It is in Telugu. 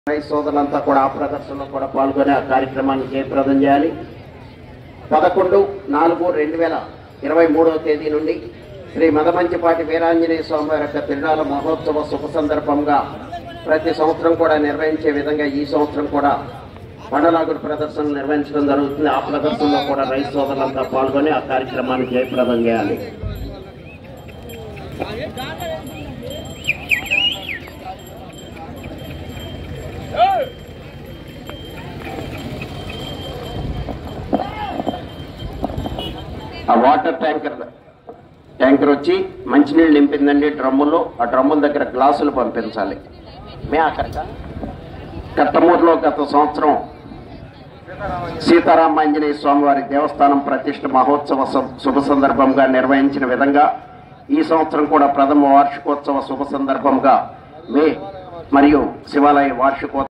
రైతు సోదరులంతా కూడా ఆ ప్రదర్శనలో కూడా పాల్గొని ఆ కార్యక్రమాన్ని జయప్రదం చేయాలి పదకొండు నాలుగు రెండు వేల ఇరవై మూడవ తేదీ నుండి శ్రీ మదమంచిపాటి వీరాంజనేయ స్వామి వారి యొక్క తిరునాళ్ళ మహోత్సవ శుభ సందర్భంగా ప్రతి సంవత్సరం కూడా నిర్వహించే విధంగా ఈ సంవత్సరం కూడా పండలాగుడు ప్రదర్శన నిర్వహించడం జరుగుతుంది ఆ ప్రదర్శనలో కూడా రైతు సోదరులంతా పాల్గొని ఆ కార్యక్రమాన్ని జయప్రదం చేయాలి ఆ వాటర్ ట్యాంకర్ ట్యాంకర్ వచ్చి మంచినీళ్ళు నింపిందండి డ్రమ్ములు ఆ డ్రమ్ముల దగ్గర గ్లాసులు పంపించాలి మే అక్కడిక కట్టమూరులో గత సంవత్సరం సీతారామాంజనేయ స్వామి వారి దేవస్థానం ప్రతిష్ఠ మహోత్సవ సం- శుభ సందర్భంగా నిర్వహించిన విధంగా ఈ సంవత్సరం కూడా ప్రథమ వార్షికోత్సవ శుభ సందర్భంగా మే మరియు శివాలయ వార్షికోత్సవ